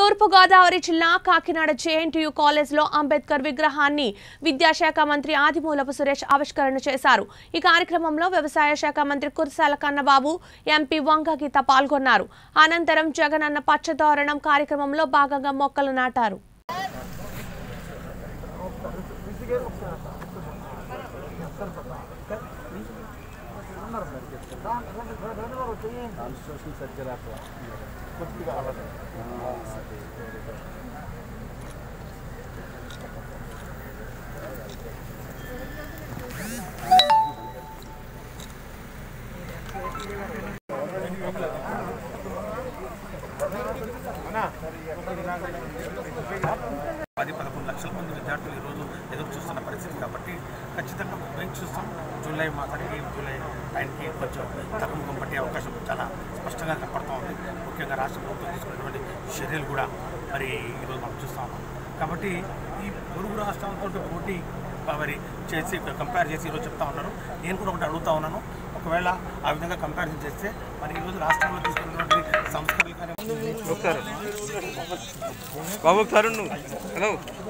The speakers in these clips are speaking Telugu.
తూర్పుగోదావరి జిల్లా కాకినాడ జేఎన్టీయూ కాలేజ్లో అంబేద్కర్ విగ్రహాన్ని విద్యాశాఖ మంత్రి ఆదిమూలపు సురేష్ ఆవిష్కరణ చేశారు ఈ కార్యక్రమంలో వ్యవసాయ శాఖ మంత్రి కుర్సాల కన్నబాబు ఎంపీ వంగ గీత పాల్గొన్నారు అనంతరం జగనన్న పచ్చదోరణం కార్యక్రమంలో భాగంగా మొక్కలు నాటారు పది పదకొండు లక్షల మంది విద్యార్థులు ఈరోజు ఎదురు చూస్తున్న పరిస్థితి కాబట్టి ఖచ్చితంగా మేము చూస్తాం జూలై మాసానికి జూలై ఆయనకి కొంచెం తగ్గుముఖం పట్టే అవకాశం చాలా స్పష్టంగా కనపడుతూ ఉంది ముఖ్యంగా రాష్ట్ర ప్రభుత్వం తీసుకున్నటువంటి చర్యలు కూడా మరి ఈరోజు మనం చూస్తా ఉన్నాం కాబట్టి ఈ పొరుగు రాష్ట్రాలతో పోటీ మరి చేసి కంపేర్ చేసి ఈరోజు చెప్తా ఉన్నారు నేను కూడా ఒకటి అడుగుతా ఉన్నాను ఒకవేళ ఆ విధంగా కంపారిజన్ చేస్తే మరి ఈరోజు రాష్ట్రంలో తీసుకున్నటువంటి సంస్కరణలు కానీ బాబు తరుణ్ హలో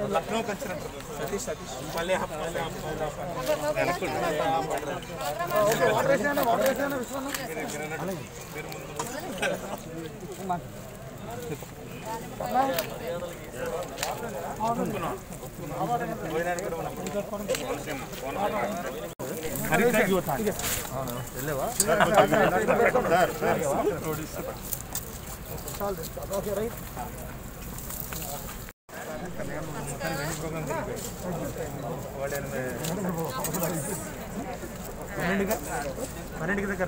పన్నెండుకి దగ్గర